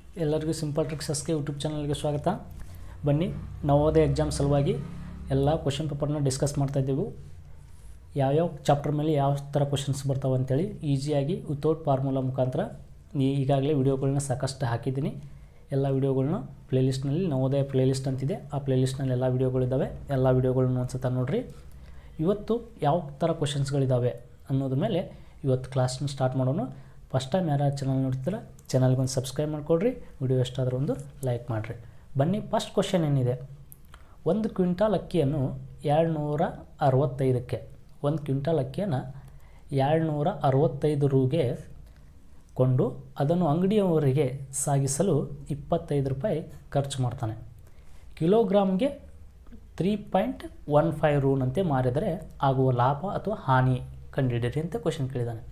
ಎಲ್ಲರಿಗೂ simple ಟ್ರಿಕ್ಸಸ್ಗೆ YouTube ಚಾನಲ್ಗೆ ಸ್ವಾಗತ ಬನ್ನಿ ನವೋದಯ ಎಕ್ಸಾಮ್ ಸಲುವಾಗಿ ಎಲ್ಲ ಕ್ವಶನ್ ಪೇಪರ್ನ ಡಿಸ್ಕಸ್ ಮಾಡ್ತಾಯಿದ್ದೆವು ಯಾವ್ಯಾವ ಚಾಪ್ಟರ್ ಮೇಲೆ ಯಾವ ಥರ ಕ್ವಶನ್ಸ್ ಬರ್ತಾವೆ ಅಂತೇಳಿ ಈಸಿಯಾಗಿ ವಿತೌಟ್ ಫಾರ್ಮುಲಾ ಮುಖಾಂತರ ಈ- ಈಗಾಗಲೇ ವಿಡಿಯೋಗಳನ್ನ ಸಾಕಷ್ಟು ಹಾಕಿದ್ದೀನಿ ಎಲ್ಲ ವಿಡಿಯೋಗಳನ್ನ ಪ್ಲೇಲಿಸ್ಟ್ನಲ್ಲಿ ನವೋದಯ ಪ್ಲೇಲಿಸ್ಟ್ ಅಂತಿದೆ ಆ ಪ್ಲೇಲಿಸ್ಟ್ನಲ್ಲಿ ಎಲ್ಲ ವಿಡಿಯೋಗಳಿದ್ದಾವೆ ಎಲ್ಲ ವಿಡಿಯೋಗಳನ್ನ ಒಂದ್ಸತ ನೋಡಿರಿ ಇವತ್ತು ಯಾವ ಥರ ಕ್ವಶನ್ಸ್ಗಳಿದ್ದಾವೆ ಅನ್ನೋದ್ರ ಮೇಲೆ ಇವತ್ತು ಕ್ಲಾಸ್ನ ಸ್ಟಾರ್ಟ್ ಮಾಡೋಣ ಫಸ್ಟ್ ಟೈಮ್ ಯಾರು ಚಾನಲ್ ನೋಡ್ತೀರ ಚಾನಲ್ಗೆ ಒಂದು ಸಬ್ಸ್ಕ್ರೈಬ್ ಮಾಡಿಕೊಡ್ರಿ ವಿಡಿಯೋ ಎಷ್ಟಾದರೂ ಒಂದು ಲೈಕ್ ಮಾಡಿರಿ ಬನ್ನಿ ಫಸ್ಟ್ ಕ್ವಶನ್ ಏನಿದೆ ಒಂದು ಕ್ವಿಂಟಾಲ್ ಅಕ್ಕಿಯನ್ನು ಏಳ್ನೂರ ಅರವತ್ತೈದಕ್ಕೆ ಒಂದು ಕ್ವಿಂಟಾಲ್ ಅಕ್ಕಿಯನ್ನು ಏಳ್ನೂರ ಅರವತ್ತೈದು ರೂಗೆ ಕೊಂಡು ಅದನ್ನು ಅಂಗಡಿಯವರಿಗೆ ಸಾಗಿಸಲು ಇಪ್ಪತ್ತೈದು ರೂಪಾಯಿ ಖರ್ಚು ಮಾಡ್ತಾನೆ ಕಿಲೋಗ್ರಾಮ್ಗೆ ತ್ರೀ ಪಾಯಿಂಟ್ ಒನ್ ಫೈವ್ ರೂನಂತೆ ಮಾರಿದರೆ ಆಗುವ ಲಾಭ ಅಥವಾ ಹಾನಿ ಕಂಡುಹಿಡಿಯಿರಿ ಅಂತ ಕ್ವಶನ್ ಕೇಳಿದ್ದಾನೆ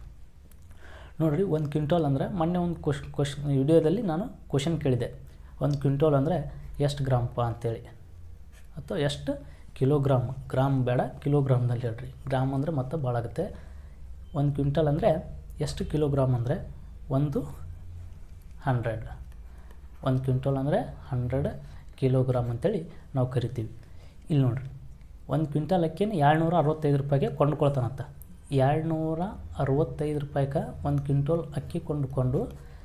ನೋಡಿರಿ ಒಂದು ಕ್ವಿಂಟಾಲ್ ಅಂದರೆ ಮೊನ್ನೆ ಒಂದು ಕ್ವಶ್ ಕ್ವಶನ್ ವಿಡಿಯೋದಲ್ಲಿ ನಾನು ಕ್ವಶನ್ ಕೇಳಿದೆ ಒಂದು ಕ್ವಿಂಟಾಲ್ ಅಂದರೆ ಎಷ್ಟು ಗ್ರಾಮಪ್ಪ ಅಂತೇಳಿ ಅಥವಾ ಎಷ್ಟು ಕಿಲೋಗ್ರಾಮ್ ಗ್ರಾಮ್ ಬೇಡ ಕಿಲೋಗ್ರಾಮ್ನಲ್ಲಿ ಹೇಳ್ರಿ ಗ್ರಾಮ್ ಅಂದರೆ ಮತ್ತೆ ಭಾಳ ಆಗುತ್ತೆ ಒಂದು ಕ್ವಿಂಟಲ್ ಅಂದರೆ ಎಷ್ಟು ಕಿಲೋಗ್ರಾಮ್ ಅಂದರೆ ಒಂದು ಹಂಡ್ರೆಡ್ ಒಂದು ಕ್ವಿಂಟಲ್ ಅಂದರೆ ಹಂಡ್ರೆಡ್ ಕಿಲೋಗ್ರಾಮ್ ಅಂತೇಳಿ ನಾವು ಕರಿತೀವಿ ಇಲ್ಲಿ ನೋಡಿರಿ ಒಂದು ಕ್ವಿಂಟಲ್ ಅಕ್ಕಿನ ಏಳ್ನೂರ ಅರವತ್ತೈದು ರೂಪಾಯಿಗೆ ಕೊಂಡ್ಕೊಳ್ತಾನಂತ ಏಳ್ನೂರ ಅರವತ್ತೈದು ರೂಪಾಯಿಗೆ ಒಂದು ಕ್ವಿಂಟಲ್ ಅಕ್ಕಿ ಕೊಂಡುಕೊಂಡು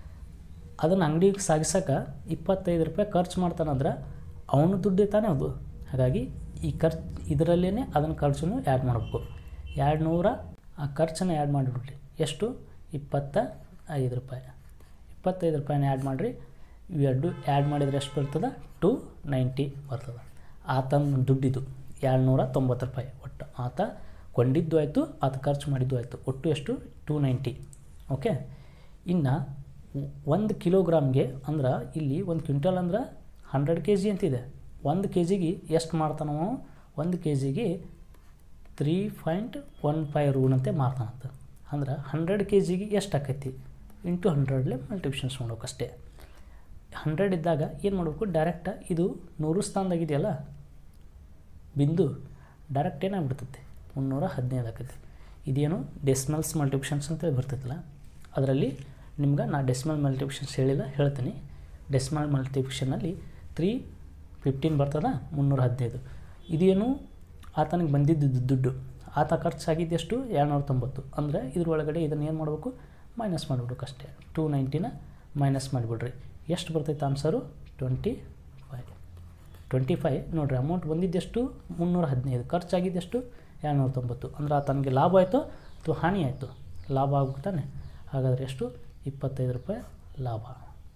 ಅದನ್ನು ಅಂಗಡಿಗೆ ಸಾಗಿಸೋಕೆ ಇಪ್ಪತ್ತೈದು ರೂಪಾಯಿ ಖರ್ಚು ಮಾಡ್ತಾನಂದ್ರೆ ಅವನು ದುಡ್ಡು ತಾನೇ ಅದು ಹಾಗಾಗಿ ಈ ಖರ್ಚು ಇದರಲ್ಲೇ ಅದನ್ನು ಖರ್ಚನ್ನು ಆ್ಯಡ್ ಮಾಡಬೇಕು ಎರಡು ನೂರ ಆ ಖರ್ಚನ್ನು ಆ್ಯಡ್ ಮಾಡಿಬಿಡ್ರಿ ಎಷ್ಟು ಇಪ್ಪತ್ತ ಐದು ರೂಪಾಯಿ ಇಪ್ಪತ್ತೈದು ರೂಪಾಯಿನ ಆ್ಯಡ್ ಮಾಡಿರಿ ಇವೆರಡು ಆ್ಯಡ್ ಮಾಡಿದರೆ ಎಷ್ಟು ಬರ್ತದೆ ಟು ನೈಂಟಿ ಬರ್ತದೆ ಆತನ ದುಡ್ಡಿದು ಏಳ್ನೂರ ತೊಂಬತ್ತು ರೂಪಾಯಿ ಒಟ್ಟು ಆತ ಕೊಂಡಿದ್ದು ಆಯಿತು ಆತ ಖರ್ಚು ಮಾಡಿದ್ದು ಆಯಿತು ಒಟ್ಟು ಎಷ್ಟು ಟು ನೈಂಟಿ ಓಕೆ ಇನ್ನು ಒಂದು ಕಿಲೋಗ್ರಾಮ್ಗೆ ಅಂದ್ರೆ ಇಲ್ಲಿ ಒಂದು ಕ್ವಿಂಟಲ್ ಅಂದ್ರೆ ಹಂಡ್ರೆಡ್ ಕೆ ಜಿ ಅಂತಿದೆ ಒಂದು ಕೆ ಜಿಗೆ ಎಷ್ಟು ಮಾಡ್ತಾನವ ಒಂದು ಕೆ ಜಿಗೆ ತ್ರೀ ಪಾಯಿಂಟ್ ಒನ್ ಫೈವ್ ರೂನಂತೆ ಮಾರ್ತಾನಂತ ಅಂದ್ರೆ ಹಂಡ್ರೆಡ್ ಕೆ ಜಿಗೆ ಎಷ್ಟು ಆಕೈತಿ ಇಂಟು ಹಂಡ್ರೆಡ್ಲೆ ಮಲ್ಟಿಪ್ಷನ್ಸ್ ಮಾಡ್ಬೇಕು ಅಷ್ಟೇ ಹಂಡ್ರೆಡ್ ಇದ್ದಾಗ ಏನು ಮಾಡಬೇಕು ಡೈರೆಕ್ಟ ಇದು ನೂರು ಸ್ಥಾನದಾಗಿದೆಯಲ್ಲ ಬಿಂದು ಡೈರೆಕ್ಟ್ ಏನಾಗ್ಬಿಡ್ತೈತೆ ಮುನ್ನೂರ ಹದಿನೈದು ಆಕೈತಿ ಇದೇನು ಡೆಸಿಮಲ್ಸ್ ಮಲ್ಟಿಪ್ಷನ್ಸ್ ಅಂತೇಳಿ ಬರ್ತೈತಲ್ಲ ಅದರಲ್ಲಿ ನಿಮ್ಗೆ ನಾ ಡೆಸಿಮಲ್ ಮಲ್ಟಿಪ್ಷನ್ಸ್ ಹೇಳಿಲ್ಲ ಹೇಳ್ತೀನಿ ಡೆಸಿಮಲ್ ಮಲ್ಟಿಪ್ಷನಲ್ಲಿ ತ್ರೀ ಫಿಫ್ಟೀನ್ ಬರ್ತದ ಮುನ್ನೂರ ಹದಿನೈದು ಇದೇನು ಆತನಿಗೆ ಬಂದಿದ್ದು ದುಡ್ಡು ಆತ ಖರ್ಚಾಗಿದ್ದೆಷ್ಟು ಏಳ್ನೂರ ತೊಂಬತ್ತು ಅಂದರೆ ಇದ್ರೊಳಗಡೆ ಇದನ್ನು ಏನು ಮಾಡಬೇಕು ಮೈನಸ್ ಮಾಡಿಬಿಡ್ಬೇಕು ಅಷ್ಟೇ ಟೂ ನೈಂಟಿನ ಮೈನಸ್ ಮಾಡಿಬಿಡ್ರಿ ಎಷ್ಟು ಬರ್ತೈತೆ answer twenty five twenty five ನೋಡಿರಿ ಅಮೌಂಟ್ ಬಂದಿದ್ದೆಷ್ಟು ಮುನ್ನೂರ ಹದಿನೈದು ಖರ್ಚಾಗಿದ್ದೆಷ್ಟು ಏಳ್ನೂರ ತೊಂಬತ್ತು ಅಂದ್ರೆ ತನಗೆ ಲಾಭ ಆಯಿತು ಅಥವಾ ಹಾನಿ ಆಯಿತು ಲಾಭ ಆಗ್ಬಿಡ್ತಾನೆ ಹಾಗಾದರೆ ಎಷ್ಟು ಇಪ್ಪತ್ತೈದು ರೂಪಾಯಿ ಲಾಭ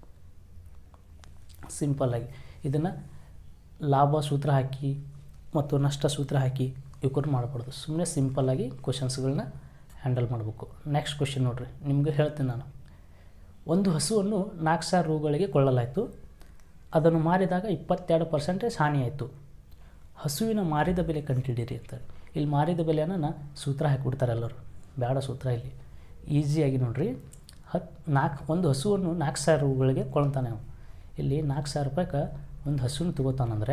ಸಿಂಪಲ್ಲಾಗಿ ಇದನ್ನು ಲಾಭ ಸೂತ್ರ ಹಾಕಿ ಮತ್ತು ನಷ್ಟ ಸೂತ್ರ ಹಾಕಿ ಇವ್ಕೊಂಡು ಮಾಡಬಾರ್ದು ಸುಮ್ಮನೆ ಸಿಂಪಲ್ಲಾಗಿ ಕ್ವಶನ್ಸ್ಗಳನ್ನ ಹ್ಯಾಂಡಲ್ ಮಾಡಬೇಕು ನೆಕ್ಸ್ಟ್ ಕ್ವಶನ್ ನೋಡಿರಿ ನಿಮಗೆ ಹೇಳ್ತೀನಿ ನಾನು ಒಂದು ಹಸುವನ್ನು ನಾಲ್ಕು ಸಾವಿರ ರೂಗಳಿಗೆ ಕೊಳ್ಳಲಾಯಿತು ಅದನ್ನು ಮಾರಿದಾಗ ಇಪ್ಪತ್ತೆರಡು ಪರ್ಸೆಂಟೇಜ್ ಹಾನಿ ಆಯಿತು ಹಸುವಿನ ಮಾರಿದ ಬೆಲೆ ಕಂಡುಹಿಡೀರಿ ಅಂತಾರೆ ಇಲ್ಲಿ ಮಾರಿದ ಬೆಲೆಯನ್ನು ಸೂತ್ರ ಹಾಕಿಬಿಡ್ತಾರೆ ಎಲ್ಲರೂ ಬೇಡ ಸೂತ್ರ ಇಲ್ಲಿ ಈಸಿಯಾಗಿ ನೋಡ್ರಿ ಹತ್ತು ನಾಲ್ಕು ಒಂದು ಹಸುವನ್ನು ನಾಲ್ಕು ಸಾವಿರ ರೂಗಳಿಗೆ ಕೊಳ್ತಾನೆ ಅವನು ಇಲ್ಲಿ ನಾಲ್ಕು ಸಾವಿರ ರೂಪಾಯಿಗೆ ಒಂದು ಹಸುನ ತೊಗೋತಾನಂದರೆ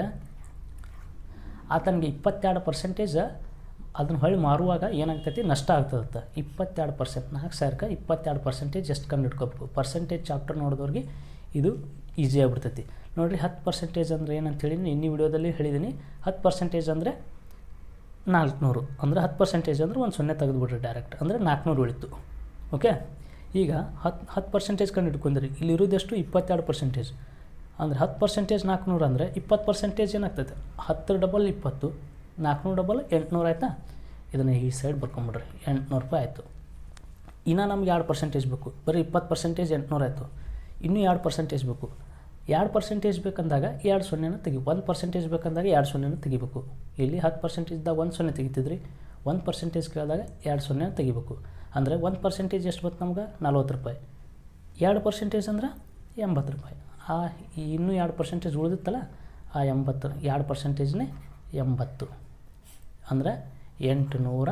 ಆತನಿಗೆ ಇಪ್ಪತ್ತೆರಡು ಪರ್ಸೆಂಟೇಜ್ ಅದನ್ನು ಹೊಳ್ಳಿ ಮಾರುವಾಗ ಏನಾಗ್ತೈತಿ ನಷ್ಟ ಆಗ್ತದತ್ತ ಇಪ್ಪತ್ತೆರಡು ಪರ್ಸೆಂಟ್ ನಾಲ್ಕು ಸಾವಿರಕ್ಕೆ ಇಪ್ಪತ್ತೆರಡು ಪರ್ಸೆಂಟೇಜ್ ಎಷ್ಟು ಕಂಡು ಹಿಡ್ಕೋಬೇಕು ಪರ್ಸೆಂಟೇಜ್ ಚಾಪ್ಟರ್ ನೋಡಿದವ್ರಿಗೆ ಇದು ಈಸಿ ಆಗ್ಬಿಡ್ತೈತಿ ನೋಡಿರಿ ಹತ್ತು ಪರ್ಸೆಂಟೇಜ್ ಅಂದರೆ ಏನಂತ ಹೇಳಿ ಇನ್ನಿ ವಿಡಿಯೋದಲ್ಲಿ ಹೇಳಿದ್ದೀನಿ ಹತ್ತು ಪರ್ಸೆಂಟೇಜ್ ಅಂದರೆ ನಾಲ್ಕುನೂರು ಅಂದರೆ ಹತ್ತು ಪರ್ಸೆಂಟೇಜ್ ಅಂದರೆ ಒಂದು ಸೊನ್ನೆ ತೆಗೆದುಬಿಡ್ರಿ ಡೈರೆಕ್ಟ್ ಅಂದರೆ ನಾಲ್ಕುನೂರು ಉಳಿತು ಓಕೆ ಈಗ ಹತ್ತು ಹತ್ತು ಪರ್ಸೆಂಟೇಜ್ ಕಂಡು ಹಿಡ್ಕೊಂಡ್ರಿ ಇಲ್ಲಿರೋದೆಷ್ಟು ಇಪ್ಪತ್ತೆರಡು ಪರ್ಸೆಂಟೇಜ್ ಅಂದರೆ ಹತ್ತು ಪರ್ಸೆಂಟೇಜ್ ನಾಲ್ಕುನೂರು ಅಂದರೆ ಇಪ್ಪತ್ತು ಪರ್ಸೆಂಟೇಜ್ ಏನಾಗ್ತೈತೆ ಹತ್ತು ಡಬಲ್ ಇಪ್ಪತ್ತು ನಾಲ್ಕುನೂರು ಡಬಲ್ ಎಂಟುನೂರು ಆಯಿತಾ ಇದನ್ನು ಈ ಸೈಡ್ ಬರ್ಕೊಂಬಿಡ್ರಿ ಎಂಟುನೂರು ರೂಪಾಯಿ ಆಯಿತು ಇನ್ನು ನಮ್ಗೆ ಎರಡು ಪರ್ಸೆಂಟೇಜ್ ಬೇಕು ಬರೀ ಇಪ್ಪತ್ತು ಪರ್ಸೆಂಟೇಜ್ ಎಂಟುನೂರು ಆಯಿತು ಇನ್ನೂ ಎರಡು ಪರ್ಸೆಂಟೇಜ್ ಬೇಕು ಎರಡು ಪರ್ಸೆಂಟೇಜ್ ಬೇಕಂದಾಗ ಎರಡು ಸೊನ್ನೆನ ತೆಗಿ ಒಂದು ಪರ್ಸೆಂಟೇಜ್ ಬೇಕಂದಾಗ ಎರಡು ಸೊನ್ನೆನ ತೆಗಿಬೇಕು ಇಲ್ಲಿ ಹತ್ತು ಪರ್ಸೆಂಟೇಜ್ದಾಗ ಒಂದು ಸೊನ್ನೆ ತೆಗಿತಿದ್ರಿ ಒಂದು ಪರ್ಸೆಂಟೇಜ್ ಕೇಳಿದಾಗ ಎರಡು ಸೊನ್ನೆನ ತೆಗಿಬೇಕು ಅಂದರೆ ಒಂದು ಪರ್ಸೆಂಟೇಜ್ ಎಷ್ಟು ಬತ್ತು ನಮ್ಗೆ ನಲ್ವತ್ತು ರೂಪಾಯಿ ಎರಡು ಪರ್ಸೆಂಟೇಜ್ ಅಂದ್ರೆ ಎಂಬತ್ತು ರೂಪಾಯಿ ಆ ಇನ್ನೂ ಎರಡು ಪರ್ಸೆಂಟೇಜ್ ಉಳಿದಿತ್ತಲ್ಲ ಆ ಎಂಬತ್ತು ಎರಡು ಪರ್ಸೆಂಟೇಜ್ನೇ ಎಂಬತ್ತು ಅಂದರೆ ಎಂಟುನೂರ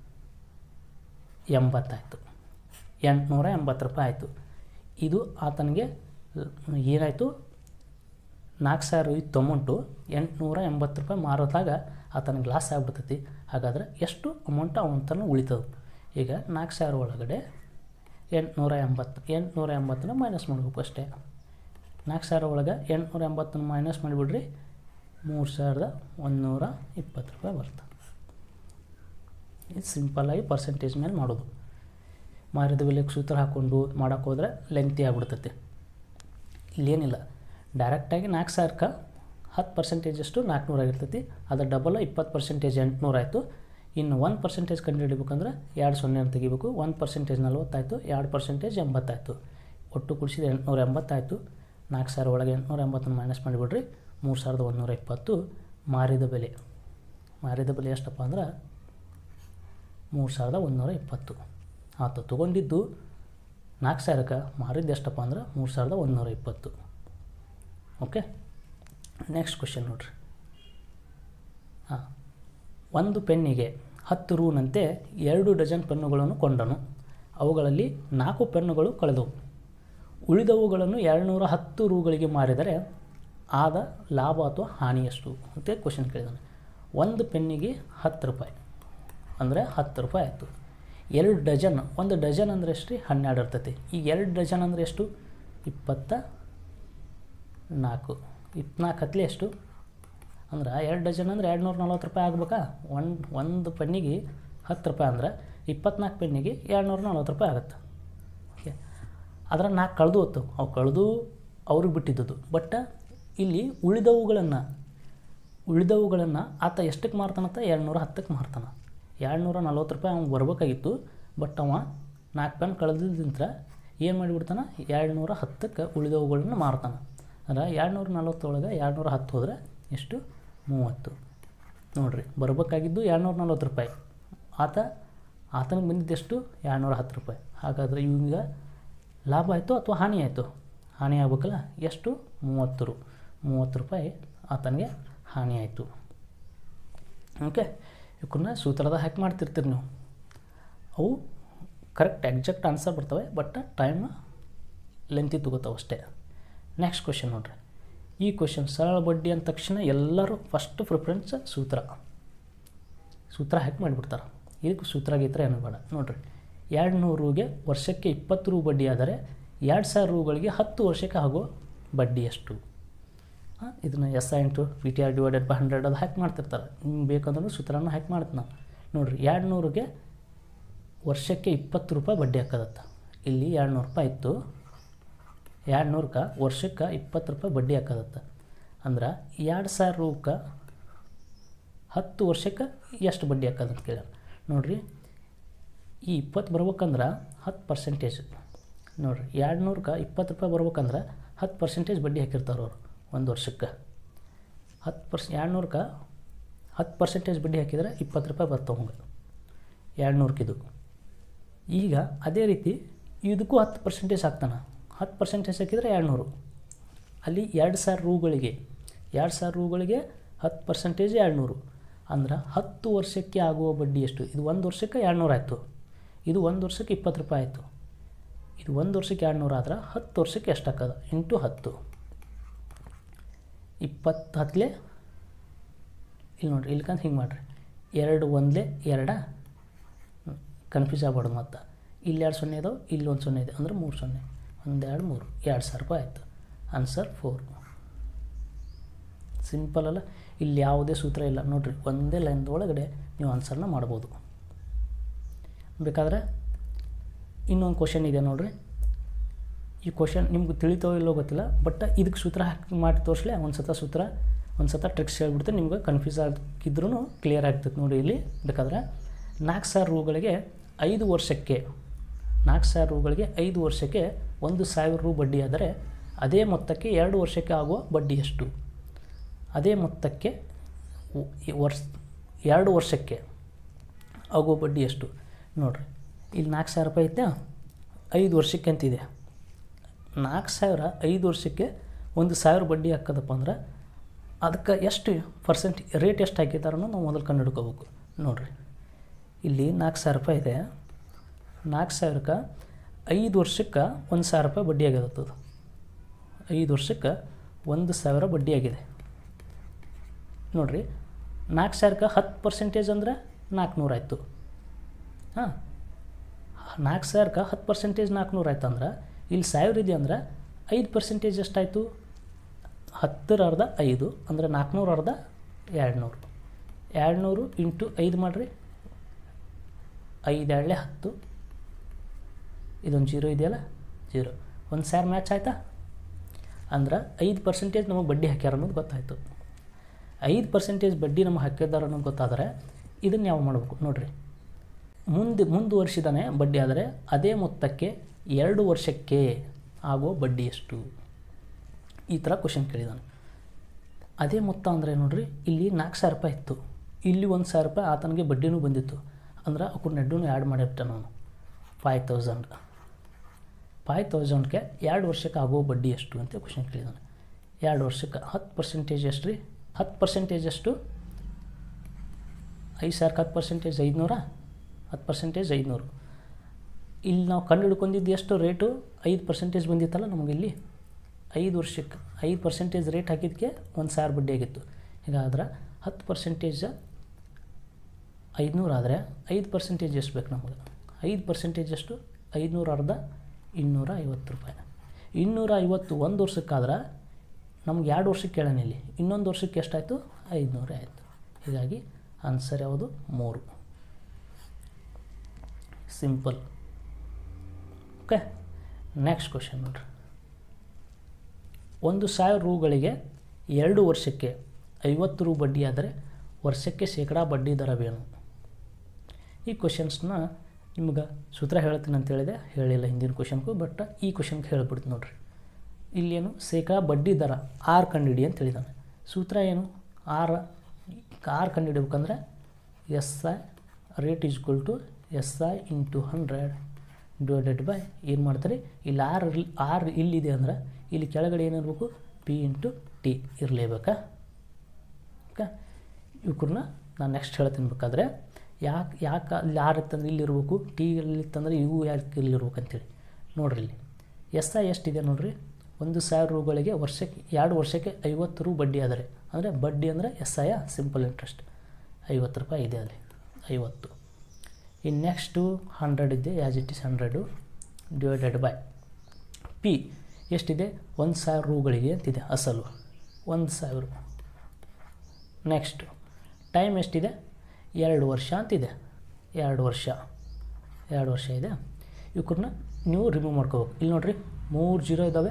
ಎಂಬತ್ತಾಯಿತು ಎಂಟುನೂರ ಎಂಬತ್ತು ರೂಪಾಯಿ ಆಯಿತು ಇದು ಆತನಿಗೆ ಏನಾಯಿತು ನಾಲ್ಕು ಸಾವಿರ ಇತ್ತು ಅಮೌಂಟು ಎಂಟುನೂರ ಎಂಬತ್ತು ರೂಪಾಯಿ ಮಾರೋದಾಗ ಆತನಿಗೆ ಲಾಸ್ ಆಗ್ಬಿಡ್ತೈತಿ ಹಾಗಾದರೆ ಎಷ್ಟು ಅಮೌಂಟ್ ಅವನ ಉಳಿತದೆ ಈಗ ನಾಲ್ಕು ಸಾವಿರ ಒಳಗಡೆ ಎಂಟುನೂರ ಎಂಬತ್ತು ಎಂಟುನೂರ ಎಂಬತ್ತನ್ನ ಮೈನಸ್ ಮಾಡಬೇಕು ಅಷ್ಟೇ ನಾಲ್ಕು ಸಾವಿರ ಒಳಗೆ ಎಂಟುನೂರ ಎಂಬತ್ತನ್ನು ಮೈನಸ್ ಮಾಡಿಬಿಡ್ರಿ ಮೂರು ಸಾವಿರದ ಒಂದುನೂರ ಇಪ್ಪತ್ತು ರೂಪಾಯಿ ಬರ್ತದೆ ಇದು ಸಿಂಪಲ್ಲಾಗಿ ಪರ್ಸೆಂಟೇಜ್ ಮೇಲೆ ಮಾಡೋದು ಮಾರಿದ ಬೆಲೆಗೆ ಸೂತ್ರ ಹಾಕ್ಕೊಂಡು ಮಾಡೋಕೆ ಹೋದ್ರೆ ಲೆಂತಿ ಆಗ್ಬಿಡ್ತೈತಿ ಇಲ್ಲೇನಿಲ್ಲ ಡೈರೆಕ್ಟಾಗಿ ನಾಲ್ಕು ಸಾವಿರಕ್ಕೆ ಹತ್ತು ಪರ್ಸೆಂಟೇಜಷ್ಟು ನಾಲ್ಕುನೂರು ಆಗಿರ್ತೈತಿ ಅದು ಡಬಲ್ ಇಪ್ಪತ್ತು ಪರ್ಸೆಂಟೇಜ್ ಎಂಟುನೂರು ಆಯಿತು ಇನ್ನು ಒಂದು ಪರ್ಸೆಂಟೇಜ್ ಕಂಡು ಹಿಡಿಬೇಕಂದ್ರೆ ಎರಡು ಸೊನ್ನೆ ಅಂತ ತೆಗಿಬೇಕು ಒಂದು ಪರ್ಸೆಂಟೇಜ್ ನಲ್ವತ್ತಾಯಿತು ಎರಡು ಪರ್ಸೆಂಟೇಜ್ ಎಂಬತ್ತಾಯಿತು ಒಟ್ಟು ಕುಡಿಸಿದ ಎಂಟುನೂರ ಎಂಬತ್ತಾಯಿತು ನಾಲ್ಕು ಸಾವಿರ ಒಳಗೆ ಎಂಟುನೂರ ಎಂಬತ್ತನ್ನು ಮೈನಸ್ ಮಾಡಿಬಿಡ್ರಿ ಮೂರು ಸಾವಿರದ ಒಂದುನೂರ ಇಪ್ಪತ್ತು ಮಾರಿದ ಬೆಲೆ ಮಾರಿದ ಬೆಲೆ ಎಷ್ಟಪ್ಪ ಅಂದ್ರೆ ಮೂರು ಸಾವಿರದ ಒಂದುನೂರ ಇಪ್ಪತ್ತು ಆತು ತೊಗೊಂಡಿದ್ದು ನಾಲ್ಕು ಸಾವಿರಕ್ಕೆ ಮಾರಿದ್ದು ಎಷ್ಟಪ್ಪ ಅಂದ್ರೆ ಮೂರು ಸಾವಿರದ ಒಂದುನೂರ ಇಪ್ಪತ್ತು ಓಕೆ ನೆಕ್ಸ್ಟ್ ಕ್ವಶನ್ ನೋಡ್ರಿ ಹಾಂ ಒಂದು ಪೆನ್ನಿಗೆ ಹತ್ತು ರೂನಂತೆ ಎರಡು ಡಜನ್ ಪೆನ್ನುಗಳನ್ನು ಕೊಂಡನು ಅವುಗಳಲ್ಲಿ ನಾಲ್ಕು ಪೆನ್ನುಗಳು ಕಳೆದವು ಉಳಿದವುಗಳನ್ನು ಎರಡುನೂರ ಹತ್ತು ರೂಗಳಿಗೆ ಮಾರಿದರೆ ಆದ ಲಾಭ ಅಥವಾ ಹಾನಿ ಎಷ್ಟು ಅಂತ ಕ್ವಶನ್ ಕೇಳಿದಾನೆ ಒಂದು ಪೆನ್ನಿಗೆ ಹತ್ತು ರೂಪಾಯಿ ಅಂದರೆ ಹತ್ತು ರೂಪಾಯಿ ಆಯಿತು ಎರಡು ಡಜನ್ ಒಂದು ಡಜನ್ ಅಂದರೆ ಎಷ್ಟು ರೀ ಹನ್ನೆರಡು ಇರ್ತೈತಿ ಈಗ ಎರಡು ಡಜನ್ ಅಂದರೆ ಎಷ್ಟು ಇಪ್ಪತ್ತ ನಾಲ್ಕು ಇಪ್ಪತ್ನಾಲ್ಕು ಹತ್ತಲಿ ಎಷ್ಟು ಅಂದ್ರೆ ಎರಡು ಡಜನ್ ಅಂದರೆ ಎರಡು ನೂರ ನಲ್ವತ್ತು ರೂಪಾಯಿ ಆಗ್ಬೇಕಾ ಒಂದು ಒಂದು ಪೆನ್ನಿಗೆ ಹತ್ತು ರೂಪಾಯಿ ಅಂದ್ರೆ ಇಪ್ಪತ್ನಾಲ್ಕು ಪೆನ್ನಿಗೆ ಎರಡು ನೂರ ನಲ್ವತ್ತು ರೂಪಾಯಿ ಆಗುತ್ತೆ ಓಕೆ ಅದರ ನಾಲ್ಕು ಕಳೆದು ಹೊತ್ತು ಅವು ಕಳೆದು ಅವ್ರಿಗೆ ಬಿಟ್ಟಿದ್ದದು ಬಟ್ ಇಲ್ಲಿ ಉಳಿದವುಗಳನ್ನು ಉಳಿದವುಗಳನ್ನು ಆತ ಎಷ್ಟಕ್ಕೆ ಮಾರ್ತಾನಂತ ಎರಡು ನೂರ ಹತ್ತಕ್ಕೆ ಮಾರ್ತಾನೆ ಎರಡು ನೂರ ನಲ್ವತ್ತು ರೂಪಾಯಿ ಅವ್ನು ಬರ್ಬೇಕಾಗಿತ್ತು ಬಟ್ ಅವ ನಾಲ್ಕು ಪೆನ್ ಕಳೆದಿದ್ದಿಂತ ಏನು ಮಾಡಿಬಿಡ್ತಾನೆ ಎರಡು ನೂರ ಹತ್ತಕ್ಕೆ ಉಳಿದವುಗಳನ್ನು ಮಾರ್ತಾನೆ ಅಂದ್ರೆ ಎರಡು ನೂರ ನಲ್ವತ್ತೊಳಗೆ ಎರಡು ನೂರ ಹತ್ತು ಹೋದರೆ ಎಷ್ಟು ಮೂವತ್ತು ನೋಡಿರಿ ಬರ್ಬೇಕಾಗಿದ್ದು ಎರಡು ನೂರ ನಲ್ವತ್ತು ರೂಪಾಯಿ ಆತ ಆತನಿಗೆ ಬಂದಿದ್ದೆಷ್ಟು ಎರಡು ನೂರ ಹತ್ತು ರೂಪಾಯಿ ಹಾಗಾದರೆ ಇವಾಗ ಲಾಭ ಆಯಿತು ಅಥವಾ ಹಾನಿ ಆಯಿತು ಹಾನಿ ಆಗ್ಬೇಕಲ್ಲ ಎಷ್ಟು ಮೂವತ್ತು ರು ಮೂವತ್ತು ರೂಪಾಯಿ ಆತನಿಗೆ ಹಾನಿ ಆಯಿತು ಓಕೆ ಇವಕ್ಕನ್ನ ಸೂತ್ರದ ಹ್ಯಾಕ್ ಮಾಡ್ತಿರ್ತೀರಿ ನೀವು ಅವು ಕರೆಕ್ಟ್ ಎಕ್ಸಾಕ್ಟ್ ಆನ್ಸರ್ ಬರ್ತವೆ ಬಟ್ ಟೈಮ್ ಲೆಂತಿ ತಗೋತಾವೆ ಅಷ್ಟೇ ನೆಕ್ಸ್ಟ್ ಕ್ವಶನ್ ನೋಡ್ರಿ ಈ ಕ್ವಶನ್ ಸರಳ ಬಡ್ಡಿ ಅಂದ ತಕ್ಷಣ ಎಲ್ಲರೂ ಫಸ್ಟ್ ಪ್ರಿಫರೆನ್ಸ್ ಸೂತ್ರ ಸೂತ್ರ ಹ್ಯಾಕ್ ಮಾಡಿಬಿಡ್ತಾರೆ ಇದಕ್ಕೆ ಸೂತ್ರ ಗೀತ್ರ ಏನು ಬೇಡ ನೋಡಿರಿ ಎರಡು ನೂರು ರೂಗೆ ವರ್ಷಕ್ಕೆ ಇಪ್ಪತ್ತು ರೂ ಬಡ್ಡಿ ಆದರೆ ಎರಡು ಸಾವಿರ ರೂಗಳಿಗೆ ಹತ್ತು ವರ್ಷಕ್ಕೆ ಆಗೋ ಬಡ್ಡಿ ಎಷ್ಟು ಇದನ್ನು S I into P T R divided by hundred ಅದು ಹ್ಯಾಕ್ ಮಾಡ್ತಿರ್ತಾರೆ ನಿಮ್ಗೆ ಬೇಕಂದ್ರೂ ಸೂತ್ರನ ಹ್ಯಾಕ್ ಮಾಡ್ತೀನಿ ನಾವು ನೋಡಿರಿ ಎರಡು ನೂರಿಗೆ ವರ್ಷಕ್ಕೆ ಇಪ್ಪತ್ತು ರೂಪಾಯಿ ಬಡ್ಡಿ ಹಾಕೋದತ್ತ ಇಲ್ಲಿ ಎರಡು ನೂರು ರೂಪಾಯಿ ಇತ್ತು ಎರಡು ನೂರಕ್ಕೆ ವರ್ಷಕ್ಕೆ ಇಪ್ಪತ್ತು ರೂಪಾಯಿ ಬಡ್ಡಿ ಹಾಕೋದತ್ತ ಅಂದ್ರೆ ಎರಡು ಸಾವಿರ ರೂಪಕ್ಕೆ ಹತ್ತು ವರ್ಷಕ್ಕೆ ಎಷ್ಟು ಬಡ್ಡಿ ಹಾಕೋದಂತ ಕೇಳ್ಯಾರ ನೋಡಿರಿ ಈ ಇಪ್ಪತ್ತು ಬರ್ಬೇಕಂದ್ರೆ ಹತ್ತು ಪರ್ಸೆಂಟೇಜ್ ನೋಡಿರಿ ಎರಡು ನೂರಕ್ಕೆ ಇಪ್ಪತ್ತು ರೂಪಾಯಿ ಬರ್ಬೇಕಂದ್ರೆ ಹತ್ತು ಪರ್ಸೆಂಟೇಜ್ ಬಡ್ಡಿ ಹಾಕಿರ್ತಾರೆ ಅವರು ಒಂದು ವರ್ಷಕ್ಕೆ ಹತ್ತು ಪರ್ಸ್ ಎರಡು ನೂರಕ್ಕೆ ಹತ್ತು ಪರ್ಸೆಂಟೇಜ್ ಬಡ್ಡಿ ಹಾಕಿದರೆ ಇಪ್ಪತ್ತು ರೂಪಾಯಿ ಬರ್ತಾವೆ ಹಂಗೆ ಎರಡು ನೂರಕ್ಕಿದು ಈಗ ಅದೇ ರೀತಿ ಇದಕ್ಕೂ ಹತ್ತು ಪರ್ಸೆಂಟೇಜ್ ಹಾಕ್ತಾನೆ ಹತ್ತು ಪರ್ಸೆಂಟೇಜ್ ಹಾಕಿದರೆ ಎರಡು ನೂರು ಅಲ್ಲಿ ಎರಡು ಸಾವಿರ ರೂಗಳಿಗೆ ಎರಡು ಸಾವಿರ ರೂಗಳಿಗೆ ಹತ್ತು ಪರ್ಸೆಂಟೇಜ್ ಎರಡು ನೂರು ಅಂದ್ರೆ ಹತ್ತು ವರ್ಷಕ್ಕೆ ಆಗುವ ಬಡ್ಡಿ ಎಷ್ಟು ಇದು ಒಂದು ವರ್ಷಕ್ಕೆ ಎರಡು ನೂರು ಆಯಿತು ಇದು ಒಂದು ವರ್ಷಕ್ಕೆ ಇಪ್ಪತ್ತು ರೂಪಾಯಿ ಆಯಿತು ಇದು ಒಂದು ವರ್ಷಕ್ಕೆ ಎರಡು ನೂರು ಆದ್ರೆ ಹತ್ತು ವರ್ಷಕ್ಕೆ ಎಷ್ಟು ಹಾಕೋದು ಇಂಟು ಹತ್ತು ಇಪ್ಪತ್ತು ಹತ್ತಲೇ ಇಲ್ಲಿ ನೋಡಿರಿ ಇಲ್ಕಂತ ಹಿಂಗೆ ಮಾಡಿರಿ ಎರಡು ಒಂದಲೇ ಎರಡ ಕನ್ಫ್ಯೂಸ್ ಆಗ್ಬಾರ್ದು ಮತ್ತು ಇಲ್ಲಿ ಎರಡು ಸೊನ್ನೆ ಇದಾವೆ ಇಲ್ಲಿ ಒಂದು ಸೊನ್ನೆ ಇದೆ ಅಂದ್ರೆ ಮೂರು ಸೊನ್ನೆ ಒಂದು ಎರಡು ಮೂರು ಎರಡು ಸಾವಿರ ರೂಪಾಯಿ ಆಯಿತು ಆನ್ಸರ್ ಫೋರ್ ಸಿಂಪಲ್ ಅಲ್ಲ ಇಲ್ಲಿ ಯಾವುದೇ ಸೂತ್ರ ಇಲ್ಲ ನೋಡಿರಿ ಒಂದೇ ಲೈನ್ದೊಳಗಡೆ ನೀವು ಆನ್ಸರ್ನ ಮಾಡ್ಬೋದು ಬೇಕಾದರೆ ಇನ್ನೊಂದು ಕ್ವಶನ್ ಇದೆ ನೋಡಿರಿ ಈ ಕ್ವಶನ್ ನಿಮ್ಗೆ ತಿಳಿತೋ ಇಲ್ಲೋ ಗೊತ್ತಿಲ್ಲ ಬಟ್ ಇದಕ್ಕೆ ಸೂತ್ರ ಹಾಕಿ ಮಾಡಿ ತೋರಿಸ್ಲಿ ಒಂದು ಸತ ಸೂತ್ರ ಒಂದು ಸತ ಟ್ರಿಕ್ಸ್ ಹೇಳ್ಬಿಡ್ತೆ ನಿಮ್ಗೆ ಕನ್ಫ್ಯೂಸ್ ಆಗಿದ್ರೂ ಕ್ಲಿಯರ್ ಆಗ್ತದೆ ನೋಡಿ ಇಲ್ಲಿ ಬೇಕಾದ್ರೆ ನಾಲ್ಕು ಸಾವಿರ ರೂಗಳಿಗೆ ಐದು ವರ್ಷಕ್ಕೆ ನಾಲ್ಕು ಸಾವಿರ ರೂಗಳಿಗೆ ಐದು ವರ್ಷಕ್ಕೆ ಒಂದು ಸಾವಿರ ರೂ ಬಡ್ಡಿ ಆದರೆ ಅದೇ ಮೊತ್ತಕ್ಕೆ ಎರಡು ವರ್ಷಕ್ಕೆ ಆಗುವ ಬಡ್ಡಿ ಎಷ್ಟು ಅದೇ ಮೊತ್ತಕ್ಕೆ ವ- ಈ ವರ್ಷ ಎರಡು ವರ್ಷಕ್ಕೆ ಆಗುವ ಬಡ್ಡಿ ಎಷ್ಟು ನೋಡಿರಿ ಇಲ್ಲಿ ನಾಲ್ಕು ಸಾವಿರ ರೂಪಾಯಿ ಐತೆ ಐದು ವರ್ಷಕ್ಕೆ ಅಂತಿದೆ ನಾಲ್ಕು ಸಾವಿರ ಐದು ವರ್ಷಕ್ಕೆ ಒಂದು ಸಾವಿರ ಬಡ್ಡಿ ಹಾಕೋದಪ್ಪ ಅಂದ್ರೆ ಅದಕ್ಕೆ ಎಷ್ಟು ಪರ್ಸೆಂಟ್ ರೇಟ್ ಎಷ್ಟು ಹಾಕಿದಾರೋ ನಾವು ಮೊದಲು ಕಂಡು ಹಿಡ್ಕೋಬೇಕು ನೋಡಿರಿ ಇಲ್ಲಿ ನಾಲ್ಕು ಸಾವಿರ ರೂಪಾಯಿ ಇದೆ ನಾಲ್ಕು ಸಾವಿರಕ್ಕೆ ಐದು ವರ್ಷಕ್ಕೆ ಒಂದು ಸಾವಿರ ರೂಪಾಯಿ ಬಡ್ಡಿ ಆಗಿರುತ್ತದೆ ಐದು ವರ್ಷಕ್ಕೆ ಒಂದು ಸಾವಿರ ಬಡ್ಡಿ ಆಗಿದೆ ನೋಡಿರಿ ನಾಲ್ಕು ಸಾವಿರಕ್ಕೆ ಹತ್ತು ಪರ್ಸೆಂಟೇಜ್ ಅಂದ್ರೆ ನಾಲ್ಕುನೂರು ಆಯಿತು ಹಾಂ ನಾಲ್ಕು ಸಾವಿರಕ್ಕೆ ಹತ್ತು ಪರ್ಸೆಂಟೇಜ್ ನಾಲ್ಕುನೂರು ಆಯ್ತು ಅಂದ್ರೆ ಇಲ್ಲಿ ಸಾವಿರ ಇದೆ ಅಂದ್ರೆ ಐದು ಪರ್ಸೆಂಟೇಜ್ ಎಷ್ಟಾಯಿತು ಹತ್ತರ ಅರ್ಧ ಐದು ಅಂದರೆ ನಾಲ್ಕುನೂರು ಅರ್ಧ ಎರಡು ನೂರು ಎರಡು ನೂರು ಇಂಟು ಐದು ಮಾಡಿರಿ ಐದು ಎರಡಲೆ ಹತ್ತು ಇದೊಂದು ಜೀರೋ ಇದೆಯಲ್ಲ ಜೀರೋ ಒಂದು ಸಾವಿರ ಮ್ಯಾಚ್ ಆಯಿತಾ ಅಂದ್ರೆ ಐದು ಪರ್ಸೆಂಟೇಜ್ ನಮಗೆ ಬಡ್ಡಿ ಹಾಕ್ಯಾರ ಅನ್ನೋದು ಗೊತ್ತಾಯಿತು ಐದು ಪರ್ಸೆಂಟೇಜ್ ಬಡ್ಡಿ ನಮಗೆ ಹಾಕಿದಾರ ಅನ್ನೋದು ಗೊತ್ತಾದರೆ ಇದನ್ನು ಯಾವ ಮಾಡಬೇಕು ನೋಡಿರಿ ಮುಂದೆ ಮುಂದುವರಿಸಿದಾನೆ ಬಡ್ಡಿ ಆದರೆ ಅದೇ ಮೊತ್ತಕ್ಕೆ ಎರಡು ವರ್ಷಕ್ಕೆ ಆಗೋ ಬಡ್ಡಿ ಎಷ್ಟು ಈ ಥರ ಕ್ವಶನ್ ಕೇಳಿದಾನೆ ಅದೇ ಮೊತ್ತ ಅಂದರೆ ನೋಡ್ರಿ ಇಲ್ಲಿ ನಾಲ್ಕು ಸಾವಿರ ರೂಪಾಯಿ ಇತ್ತು ಇಲ್ಲಿ ಒಂದು ಸಾವಿರ ರೂಪಾಯಿ ಆತನಿಗೆ ಬಡ್ಡಿನೂ ಬಂದಿತ್ತು ಅಂದ್ರೆ ಅವ್ರ ನೆಡ್ಡೂ ಆ್ಯಡ್ ಮಾಡಿಬಿಟ್ಟೆ ನಾನು ಫೈವ್ ತೌಸಂಡ್ ಫೈವ್ ತೌಸಂಡ್ಗೆ ಎರಡು ವರ್ಷಕ್ಕೆ ಆಗೋ ಬಡ್ಡಿ ಎಷ್ಟು ಅಂತ ಕ್ವಶನ್ ಕೇಳಿದಾನೆ ಎರಡು ವರ್ಷಕ್ಕೆ ಹತ್ತು ಪರ್ಸೆಂಟೇಜ್ ಎಷ್ಟು ರೀ ಹತ್ತು ಪರ್ಸೆಂಟೇಜ್ ಎಷ್ಟು ಐದು ಸಾವಿರಕ್ಕೆ ಹತ್ತು ಪರ್ಸೆಂಟೇಜ್ ಐದುನೂರ ಹತ್ತು ಪರ್ಸೆಂಟೇಜ್ ಐದುನೂರು ಇಲ್ಲಿ ನಾವು ಕಂಡು ಹಿಡ್ಕೊಂಡಿದ್ದು ಎಷ್ಟು ರೇಟು ಐದು ಪರ್ಸೆಂಟೇಜ್ ಬಂದಿತ್ತಲ್ಲ ನಮಗಿಲ್ಲಿ ಐದು ವರ್ಷಕ್ಕೆ ಐದು ಪರ್ಸೆಂಟೇಜ್ ರೇಟ್ ಹಾಕಿದ್ದಕ್ಕೆ ಒಂದು ಸಾವಿರ ಬಡ್ಡಿ ಆಗಿತ್ತು ಹೀಗಾದ್ರೆ ಹತ್ತು ಪರ್ಸೆಂಟೇಜ್ ಐದುನೂರು ಆದರೆ ಐದು ಪರ್ಸೆಂಟೇಜ್ ಎಷ್ಟು ಬೇಕು ನಮಗೆ ಐದು ಪರ್ಸೆಂಟೇಜ್ ಎಷ್ಟು ಐದುನೂರು ಅರ್ಧ ಇನ್ನೂರ ಐವತ್ತು ರೂಪಾಯಿ ಇನ್ನೂರ ಐವತ್ತು ಒಂದು ವರ್ಷಕ್ಕಾದ್ರೆ ನಮ್ಗೆ ಎರಡು ವರ್ಷಕ್ಕೆ ಕೇಳೋಣ ಇಲ್ಲಿ ಇನ್ನೊಂದು ವರ್ಷಕ್ಕೆ ಎಷ್ಟಾಯಿತು ಐದುನೂರೇ ಆಯಿತು ಹೀಗಾಗಿ ಆನ್ಸರ್ ಯಾವುದು ಮೂರು ಸಿಂಪಲ್ ಓಕೆ ನೆಕ್ಸ್ಟ್ ಕ್ವಶನ್ ನೋಡ್ರಿ ಒಂದು ಸಾವಿರ ರೂಗಳಿಗೆ ಎರಡು ವರ್ಷಕ್ಕೆ ಐವತ್ತು ರು ಬಡ್ಡಿ ಆದರೆ ವರ್ಷಕ್ಕೆ ಶೇಕಡಾ ಬಡ್ಡಿ ದರವೇನು ಈ ಕ್ವಶನ್ಸ್ನ ನಿಮ್ಗೆ ಸೂತ್ರ ಹೇಳ್ತೀನಿ ಅಂತ ಹೇಳಿದೆ ಹೇಳಿಲ್ಲ ಹಿಂದಿನ ಕ್ವಶನ್ಗೂ ಬಟ್ ಈ ಕ್ವಶನ್ಗೆ ಹೇಳ್ಬಿಡ್ತು ನೋಡ್ರಿ ಇಲ್ಲೇನು ಶೇಕಡಾ ಬಡ್ಡಿ ದರ ಆರ್ ಕಂಡುಹಿಡಿ ಅಂತ ಹೇಳಿದಾನೆ ಸೂತ್ರ ಏನು ಆರ್ ಆರ್ ಕಂಡುಹಿಡ್ಬೇಕಂದ್ರೆ S I rate is equal to S I into hundred divided by ಏನು ಮಾಡ್ತಾರೆ ಇಲ್ಲಿ ಆರ್ ಇರ್ಲಿ ಆರ್ ಇಲ್ಲಿದೆ ಅಂದ್ರೆ ಇಲ್ಲಿ ಕೆಳಗಡೆ ಏನಿರಬೇಕು ಪಿ ಇಂಟು ಟಿ ಇರಲೇಬೇಕಾ ಓಕೆ ಇವ್ಕನ್ನ ನಾನು ನೆಕ್ಸ್ಟ್ ಹೇಳ್ತೀನಿ ಬೇಕಾದ್ರೆ ಯಾಕೆ ಯಾಕೆ ಅಲ್ಲಿ ಆರ್ ಇತ್ತಂದ್ರೆ ಇಲ್ಲಿರ್ಬೇಕು ಟಿ ಇಲ್ಲಿತ್ತಂದ್ರೆ ಇವು ಯಾಕೆ ಇಲ್ಲಿರ್ಬೇಕು ಅಂತೇಳಿ ನೋಡ್ರಿ ಇಲ್ಲಿ ಎಸ್ ಐ ಎಷ್ಟಿದೆ ನೋಡ್ರಿ ಒಂದು ಸಾವಿರ ರೂಗಳಿಗೆ ವರ್ಷಕ್ಕೆ ಎರಡು ವರ್ಷಕ್ಕೆ ಐವತ್ತು ರು ಬಡ್ಡಿ ಆದರೆ ಅಂದರೆ ಬಡ್ಡಿ ಅಂದರೆ ಎಸ್ ಐ ಸಿಂಪಲ್ ಇಂಟ್ರೆಸ್ಟ್ ಐವತ್ತು ರೂಪಾಯಿ ಇದೆ ಅಲ್ಲಿ ಐವತ್ತು ಇನ್ನು ನೆಕ್ಸ್ಟು ಹಂಡ್ರೆಡ್ ಇದೆ as it is hundred divided by P ಎಷ್ಟಿದೆ ಒಂದು ಸಾವಿರ ರೂಗಳಿಗೆ ಅಂತಿದೆ ಅಸಲು ಒಂದು ಸಾವಿರ ನೆಕ್ಸ್ಟು ಟೈಮ್ ಎಷ್ಟಿದೆ ಎರಡು ವರ್ಷ ಅಂತಿದೆ ಎರಡು ವರ್ಷ ಎರಡು ವರ್ಷ ಇದೆ ಇವಕ್ಕನ್ನ ನೀವು ರಿಮೂವ್ ಮಾಡ್ಕೋಬೇಕು ಇಲ್ಲಿ ನೋಡ್ರಿ ಮೂರು ಜೀರೋ ಇದ್ದಾವೆ